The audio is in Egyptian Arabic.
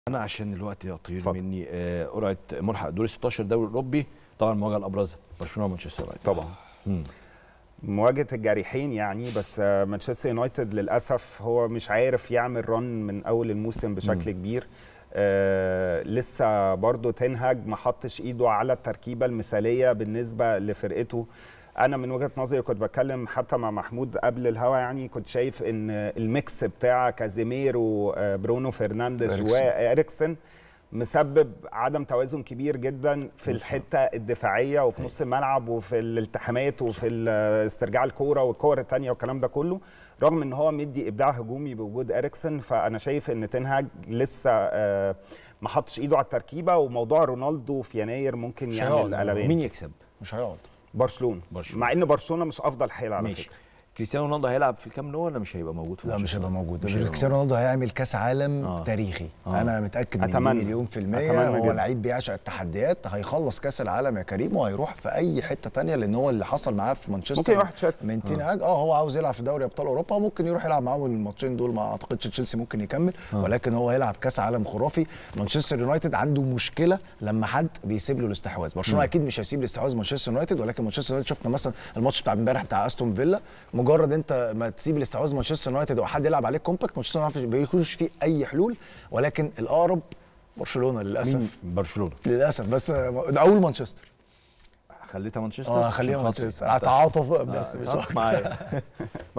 انا عشان الوقت يطير اتفضل. مني آه، قرعه ملحق دور 16 دوري اوروبي طبعا المواجهه الابرز برشلونه ومانشستر يونايتد طبعا مم. مواجهه الجارحين يعني بس آه، مانشستر يونايتد للاسف هو مش عارف يعمل رن من اول الموسم بشكل كبير آه لسه برضه تنهج ما حطش ايده على التركيبه المثاليه بالنسبه لفرقته انا من وجهه نظري كنت بتكلم حتى مع محمود قبل الهوا يعني كنت شايف ان الميكس بتاع كازيميرو آه، برونو فرنانديز إريكسن. واريكسن مسبب عدم توازن كبير جدا في الحته الدفاعيه وفي نص الملعب وفي الالتحامات وفي ال- استرجاع الكوره والكور الثانيه والكلام ده كله رغم ان هو مدي ابداع هجومي بوجود اريكسن فانا شايف ان تنهاج لسه آه، ما حطش ايده على التركيبه وموضوع رونالدو في يناير ممكن مش يعمل هيقعد. قلبان مين يكسب مش هيقعد برشلونه برشلونة. مع ان برشلونه مش افضل حيل على ماشي فكره كريستيانو رونالدو هيلعب في الكام نو ولا مش هيبقى موجود في لا مش مانشستر؟ هيبقى موجود مش هيبقى كريستيانو رونالدو هيعمل كاس عالم آه. تاريخي آه. انا متاكد من دي أتمنى. مليون في الميه أتمنى هو جدا. لعيب بيعشق التحديات هيخلص كاس العالم يا كريم وهيروح في اي حته تانية لان هو اللي حصل معاه في مانشستر ممكن يروح تشيلسي. من تينهاج اه هو عاوز يلعب في دوري ابطال اوروبا ممكن يروح يلعب معاهم الماتشين دول ما اعتقدش تشيلسي ممكن يكمل ولكن هو هيلعب كاس عالم خرافي مانشستر يونايتد عنده مشكله لما حد بيسيب له الاستحواذ برشلونه اكيد مش هيسيب الاستحواذ مانشستر يونايتد ولكن مانشستر يونايتد شفنا مثلا الماتش بتاع امبارح بتاع استون فيلا مجرد انت ما تسيب الاستحواذ مانشستر يونايتد وحد يلعب عليك كومباكت مانشستر يونايتد ما بيكونش فيه اي حلول ولكن الاقرب برشلونه للاسف مين برشلونه للاسف بس ده اول مانشستر خليتها مانشستر اه خليها عشان خاطري. مانشستر هتعاطف بس مش تعاطف أكتر. معايا